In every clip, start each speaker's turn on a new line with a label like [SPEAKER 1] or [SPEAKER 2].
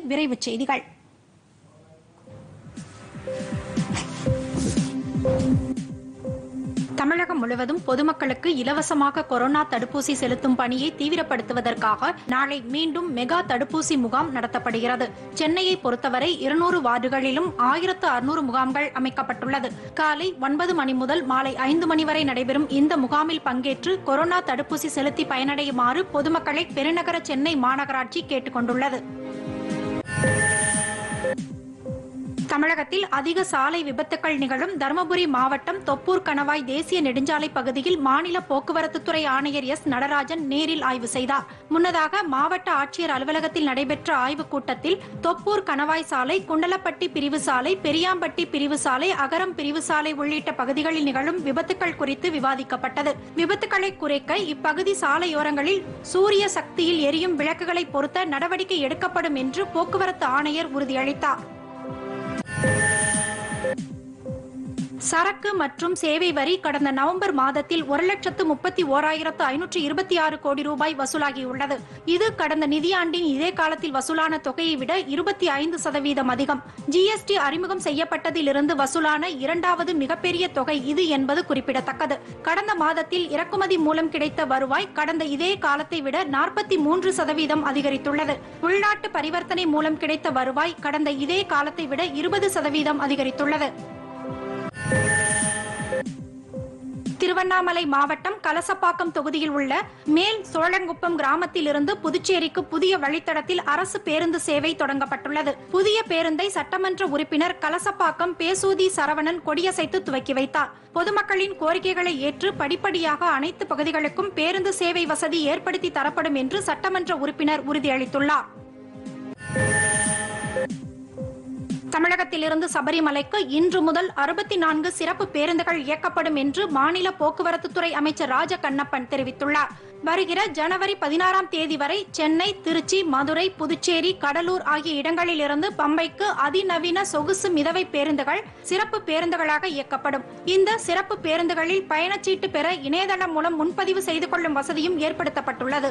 [SPEAKER 1] விரைவுச் செய்திகள் தமிழகம் முழுவதும் பொதுமக்களுக்கு இலவசமாக கொரோனா தடுப்பூசி செலுத்தும் பணியை தீவிரப்படுத்துவதற்காக நாளை மீண்டும் மெகா தடுப்பூசி முகாம் நடத்தப்படுகிறது சென்னையை பொறுத்தவரை இருநூறு வார்டுகளிலும் ஆயிரத்து அறுநூறு முகாம்கள் அமைக்கப்பட்டுள்ளது காலை ஒன்பது மணி முதல் மாலை ஐந்து மணி வரை நடைபெறும் இந்த முகாமில் பங்கேற்று கொரோனா தடுப்பூசி செலுத்தி பயனடையுமாறு பொதுமக்களை பெருநகர சென்னை மாநகராட்சி கேட்டுக் கொண்டுள்ளது தமிழகத்தில் அதிக சாலை விபத்துக்கள் நிகழும் தருமபுரி மாவட்டம் தொப்பூர் கணவாய் தேசிய நெடுஞ்சாலை பகுதியில் மாநில போக்குவரத்துத்துறை ஆணையர் எஸ் நடராஜன் நேரில் ஆய்வு செய்தார் முன்னதாக மாவட்ட ஆட்சியர் அலுவலகத்தில் நடைபெற்ற ஆய்வுக் கூட்டத்தில் தொப்பூர் கணவாய் சாலை குண்டலப்பட்டி பிரிவு சாலை பெரியாம்பட்டி பிரிவு சாலை அகரம் பிரிவு சாலை உள்ளிட்ட பகுதிகளில் நிகழும் விபத்துக்கள் குறித்து விவாதிக்கப்பட்டது விபத்துக்களை குறைக்க இப்பகுதி சாலையோரங்களில் சூரிய சக்தியில் எரியும் விளக்குகளை பொருத்த நடவடிக்கை எடுக்கப்படும் என்று போக்குவரத்து ஆணையர் உறுதியளித்தார் சரக்கு மற்றும் சேவை வரி கடந்த நவம்பர் மாதத்தில் ஒரு லட்சத்து முப்பத்தி ஓராயிரத்து ஐநூற்று இருபத்தி ஆறு கோடி ரூபாய் வசூலாகியுள்ளது இது கடந்த நிதியாண்டின் இதே காலத்தில் வசூலான தொகையை விட இருபத்தி ஐந்து சதவீதம் அதிகம் ஜிஎஸ்டி அறிமுகம் செய்யப்பட்டதிலிருந்து வசூலான இரண்டாவது மிகப்பெரிய தொகை இது என்பது குறிப்பிடத்தக்கது கடந்த மாதத்தில் இறக்குமதி மூலம் கிடைத்த வருவாய் கடந்த இதே காலத்தை விட நாற்பத்தி மூன்று சதவீதம் அதிகரித்துள்ளது உள்நாட்டு பரிவர்த்தனை மூலம் கிடைத்த வருவாய் கடந்த இதே காலத்தை விட இருபது சதவீதம் அதிகரித்துள்ளது திருவண்ணாமலை மாவட்டம் கலசப்பாக்கம் தொகுதியில் உள்ள மேல் சோழங்குப்பம் கிராமத்தில் இருந்து புதுச்சேரிக்கு புதிய வழித்தடத்தில் அரசு பேருந்து சேவை தொடங்கப்பட்டுள்ளது புதிய பேருந்தை சட்டமன்ற உறுப்பினர் கலசப்பாக்கம் பேசூதி சரவணன் கொடியசைத்து துவக்கி வைத்தார் பொதுமக்களின் கோரிக்கைகளை ஏற்று படிப்படியாக அனைத்து பகுதிகளுக்கும் பேருந்து சேவை வசதி ஏற்படுத்தி தரப்படும் என்று சட்டமன்ற உறுப்பினர் உறுதியளித்துள்ளார் தமிழகத்திலிருந்து சபரிமலைக்கு இன்று முதல் அறுபத்தி நான்கு சிறப்பு பேருந்துகள் இயக்கப்படும் என்று மாநில போக்குவரத்துத்துறை அமைச்சர் ராஜ கண்ணப்பன் தெரிவித்துள்ளார் வருகிற ஜனவரி பதினாறாம் தேதி வரை சென்னை திருச்சி மதுரை புதுச்சேரி கடலூர் ஆகிய இடங்களிலிருந்து பம்பைக்கு அதிநவீன சொகுசு மிதவை பேருந்துகள் சிறப்பு பேருந்துகளாக இயக்கப்படும் இந்த சிறப்பு பேருந்துகளில் பயணச்சீட்டு பெற இணையதளம் மூலம் முன்பதிவு செய்து கொள்ளும் வசதியும் ஏற்படுத்தப்பட்டுள்ளது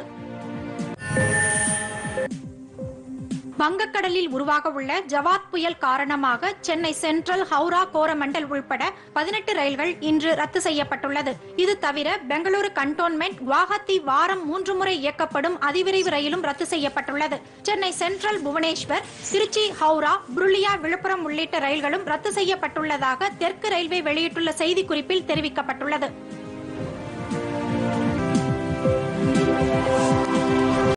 [SPEAKER 1] வங்கக்கடலில் உருவாக உள்ள ஜவாத் புயல் காரணமாக சென்னை சென்ட்ரல் ஹவுரா கோரமண்டல் உள்பட பதினெட்டு ரயில்கள் இன்று ரத்து செய்யப்பட்டுள்ளது இது தவிர பெங்களூரு கண்டோன்மெண்ட் குவாஹத்தி வாரம் மூன்று முறை இயக்கப்படும் அதிவிரைவு ரயிலும் ரத்து செய்யப்பட்டுள்ளது சென்னை சென்ட்ரல் புவனேஸ்வர் திருச்சி ஹவுரா புருளியா விழுப்புரம் உள்ளிட்ட ரயில்களும் ரத்து செய்யப்பட்டுள்ளதாக தெற்கு ரயில்வே வெளியிட்டுள்ள செய்திக்குறிப்பில் தெரிவிக்கப்பட்டுள்ளது